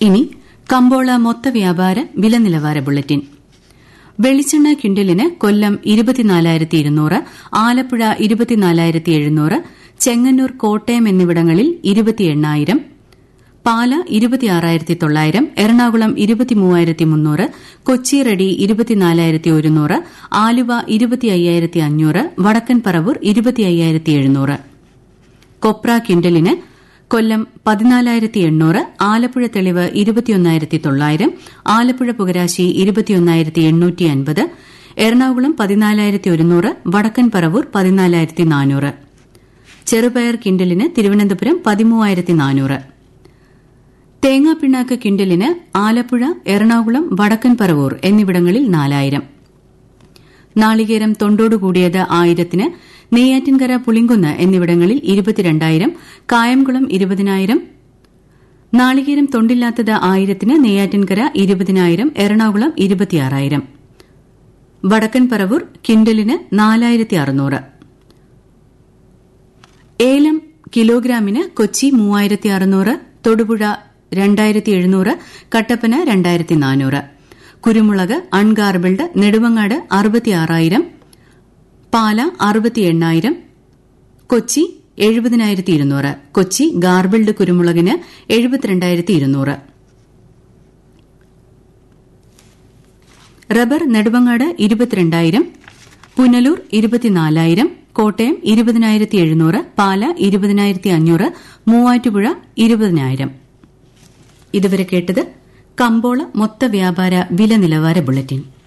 ഇനി കമ്പോള മൊത്ത വ്യാപാര വില നിലവാര ബുള്ളറ്റിൻ വെളിച്ചെണ്ണ ക്വിന്റലിന് കൊല്ലം ഇരുപത്തിനാലായിരത്തി ഇരുന്നൂറ് ആലപ്പുഴ ഇരുപത്തിനാലായിരത്തി എഴുന്നൂറ് ചെങ്ങന്നൂർ കോട്ടയം എന്നിവിടങ്ങളിൽ ഇരുപത്തി എണ്ണായിരം പാല ഇരുപത്തിയാറായിരത്തി തൊള്ളായിരം എറണാകുളം ഇരുപത്തിമൂവായിരത്തി മുന്നൂറ് കൊച്ചി റെഡി ഇരുപത്തിനാലായിരത്തി ഒരുന്നൂറ് ആലുവ ഇരുപത്തി അയ്യായിരത്തി അഞ്ഞൂറ് വടക്കൻ പറവൂർ ഇരുപത്തി അയ്യായിരത്തി എഴുന്നൂറ് കൊപ്ര ക്വിന്റലിന് കൊല്ലം പതിനാലായിരത്തി എണ്ണൂറ് ആലപ്പുഴ തെളിവ് ഇരുപത്തിയൊന്നായിരത്തി തൊള്ളായിരം ആലപ്പുഴ പുകരാശി ഇരുപത്തിയൊന്നായിരത്തി എണ്ണൂറ്റി അൻപത് എറണാകുളം പതിനാലായിരത്തി ഒരുന്നൂറ് വടക്കൻ പറവൂർ പതിനാലായിരത്തി നാനൂറ് ചെറുപയർ കിൻഡലിന് തിരുവനന്തപുരം പതിമൂവായിരത്തി നാനൂറ് തേങ്ങാപ്പിണ്ണാക്ക് കിൻഡലിന് ആലപ്പുഴ എറണാകുളം വടക്കൻ പറവൂർ എന്നിവിടങ്ങളിൽ നാലായിരം നാളികേരം തൊണ്ടോടുകൂടിയത് ആയിരത്തിന് നെയ്യാറ്റിൻകര പുളിങ്കുന്ന് എന്നിവിടങ്ങളിൽ ഇരുപത്തിരണ്ടായിരം കായംകുളം ഇരുപതിനായിരം നാളികേരം തൊണ്ടില്ലാത്തത് ആയിരത്തിന് നെയ്യാറ്റിൻകര ഇരുപതിനായിരം എറണാകുളം ഇരുപത്തിയാറായിരം വടക്കൻ പറവൂർ കിൻഡലിന് നാലായിരത്തി അറുന്നൂറ് ഏലം കിലോഗ്രാമിന് കൊച്ചി മൂവായിരത്തി അറുന്നൂറ് തൊടുപുഴ രണ്ടായിരത്തി എഴുന്നൂറ് കട്ടപ്പന രണ്ടായിരത്തി നാനൂറ് കുരുമുളക് അൺഗാർബിൾഡ് നെടുമങ്ങാട് അറുപത്തിയാറായിരം പാല അറുപത്തി എണ്ണായിരം കൊച്ചി എഴുപതിനായിരത്തി ഇരുന്നൂറ് കൊച്ചി ഗാർബിൾഡ് കുരുമുളകിന് എഴുപത്തിരണ്ടായിരത്തി ഇരുന്നൂറ് റബ്ബർ നെടുമങ്ങാട് ഇരുപത്തിരണ്ടായിരം പുനലൂർ ഇരുപത്തിനാലായിരം കോട്ടയം ഇരുപതിനായിരത്തി എഴുന്നൂറ് പാല ഇരുപതിനായിരത്തി അഞ്ഞൂറ് മൂവാറ്റുപുഴ ഇരുപതിനായിരം ഇതുവരെ കേട്ടത് കമ്പോള മൊത്ത വ്യാപാര വില നിലവാര ബുള്ളറ്റിൻ